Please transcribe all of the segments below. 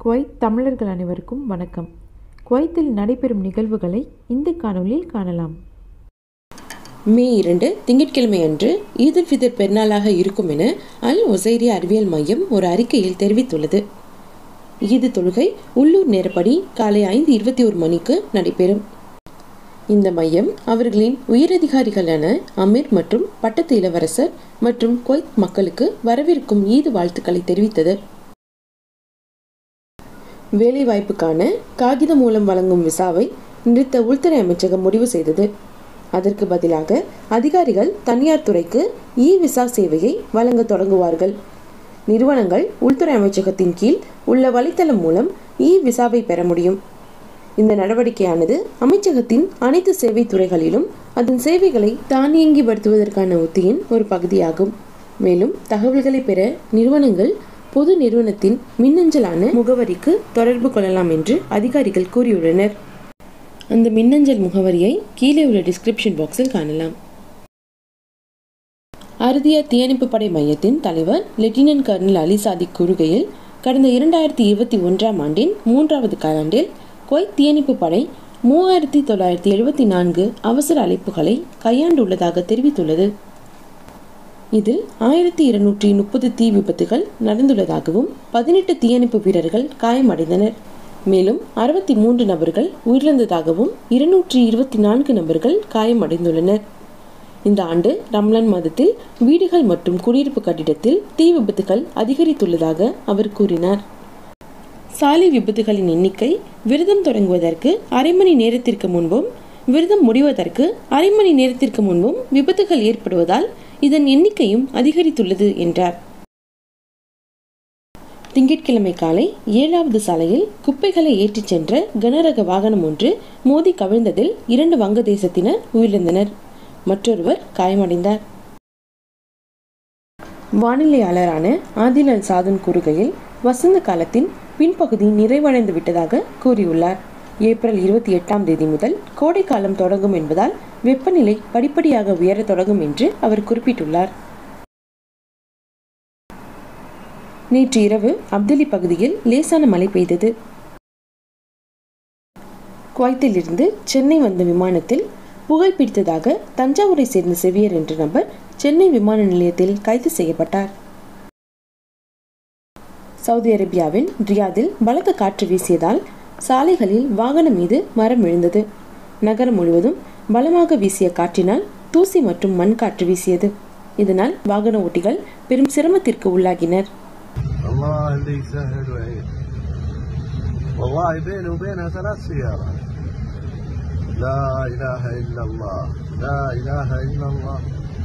Kuwait தமிழர்கள் அனைவருக்கும் வணக்கம் குவைத்தில் நடைபெறும் நிகழ்வுகளை இந்த காணொளியில் காணலாம் மே இரண்டு திங்கட்கிழமை அன்று ஈதுல் ஃபிதர் பெருநாளாக இருக்கும் என அல் ஒசைரி அறிவியல் மையம் ஒரு அறிக்கையில் தெரிவித்துள்ளது ஈது தொழுகை உள்ளூர் நேரப்படி காலை ஐந்து இருபத்தி ஒரு மணிக்கு நடைபெறும் இந்த மையம் அவர்களின் உயரதிகாரிகளான அமீர் மற்றும் பட்டத்து இளவரசர் மற்றும் குவைத் மக்களுக்கு வரவிருக்கும் ஈது வாழ்த்துக்களை தெரிவித்தது வேலைவாய்ப்புக்கான காகிதம் மூலம் வழங்கும் விசாவை நிறுத்த உள்துறை அமைச்சகம் முடிவு செய்தது அதற்கு பதிலாக அதிகாரிகள் தனியார் துறைக்கு இ விசா சேவையை வழங்க தொடங்குவார்கள் நிறுவனங்கள் உள்துறை அமைச்சகத்தின் கீழ் உள்ள வலைத்தளம் மூலம் இ விசாவை பெற முடியும் இந்த நடவடிக்கையானது அமைச்சகத்தின் அனைத்து சேவை துறைகளிலும் அதன் சேவைகளை தானியங்கிப்படுத்துவதற்கான உத்தியின் ஒரு பகுதியாகும் மேலும் தகவல்களை பெற நிறுவனங்கள் பொது நிறுவனத்தின் மின்னஞ்சலான முகவரிக்கு தொடர்பு கொள்ளலாம் என்று அதிகாரிகள் கூறியுள்ளனர் அந்த மின்னஞ்சல் முகவரியை கீழே உள்ள டிஸ்கிரிப்ஷன் பாக்ஸில் காணலாம் அறுதிய தீயணைப்பு படை மையத்தின் தலைவர் லெப்டினன்ட் கர்னல் அலி சாதிக் கூறுகையில் கடந்த இரண்டாயிரத்தி இருபத்தி ஒன்றாம் ஆண்டின் மூன்றாவது காலாண்டில் குவைத் தீயணைப்பு படை மூவாயிரத்தி தொள்ளாயிரத்தி எழுபத்தி நான்கு அவசர அழைப்புகளை கையாண்டுள்ளதாக தெரிவித்துள்ளது இதில் ஆயிரத்தி இருநூற்றி முப்பது தீ விபத்துகள் நடந்துள்ளதாகவும் பதினெட்டு தீயணைப்பு வீரர்கள் காயமடைந்தனர் மேலும் அறுபத்தி மூன்று நபர்கள் உயிரிழந்ததாகவும் இருநூற்றி இருபத்தி நான்கு நபர்கள் காயமடைந்துள்ளனர் இந்த ஆண்டு ரம்லான் மாதத்தில் வீடுகள் மற்றும் குடியிருப்பு கட்டிடத்தில் தீ விபத்துகள் அதிகரித்துள்ளதாக அவர் கூறினார் சாலை விபத்துகளின் எண்ணிக்கை விரதம் தொடங்குவதற்கு அரை மணி நேரத்திற்கு முன்பும் விரதம் முடிவதற்கு அரை மணி நேரத்திற்கு முன்பும் விபத்துகள் ஏற்படுவதால் இதன் எண்ணிக்கையும் அதிகரித்துள்ளது என்றார் திங்கட்கிழமை காலை ஏழாவது சாலையில் குப்பைகளை ஏற்றிச் சென்ற கனரக வாகனம் ஒன்று மோதி கவிழ்ந்ததில் இரண்டு வங்கதேசத்தினர் உயிரிழந்தனர் மற்றொருவர் காயமடைந்தார் வானிலையாளரான ஆதில் அல் சாதன் கூறுகையில் வசந்த காலத்தின் பின்பகுதி நிறைவடைந்து விட்டதாக கூறியுள்ளார் ஏப்ரல் இருபத்தி எட்டாம் தேதி முதல் கோடை காலம் தொடங்கும் என்பதால் வெப்பநிலை படிப்படியாக உயரத் தொடங்கும் என்று அவர் குறிப்பிட்டுள்ளார் நேற்று இரவு அப்துலி பகுதியில் லேசான மழை பெய்தது குவைத்திலிருந்து சென்னை வந்த விமானத்தில் புகைப்பிடித்ததாக தஞ்சாவூரை சேர்ந்த செவியர் என்ற நபர் சென்னை விமான நிலையத்தில் கைது செய்யப்பட்டார் சவுதி அரேபியாவின் ரியாதில் பலத்த காற்று வீசியதால் சாலைகளில் வாகனம் மீது மரம் விழுந்தது நகரம் முழுவதும் பலமாக வீசிய காற்றினால் தூசி மற்றும் மண் காற்று வீசியது இதனால் வாகன ஓட்டிகள் பெரும் சிரமத்திற்கு உள்ளாகினர் الله اللي يسهل ويعين والله بيني وبينها ثلاث سيارات لا إله إلا الله لا إله إلا الله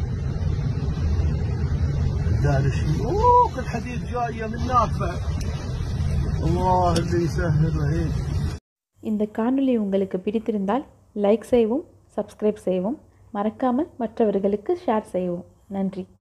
دار الشيوخ الحديد جاية من نافع الله اللي يسهل ويعين இந்த காணொளி உங்களுக்கு பிடித்திருந்தால் லைக் செய்யவும் சப்ஸ்கிரைப் செய்யவும் மறக்காமல் மற்றவர்களுக்கு ஷேர் செய்யவும் நன்றி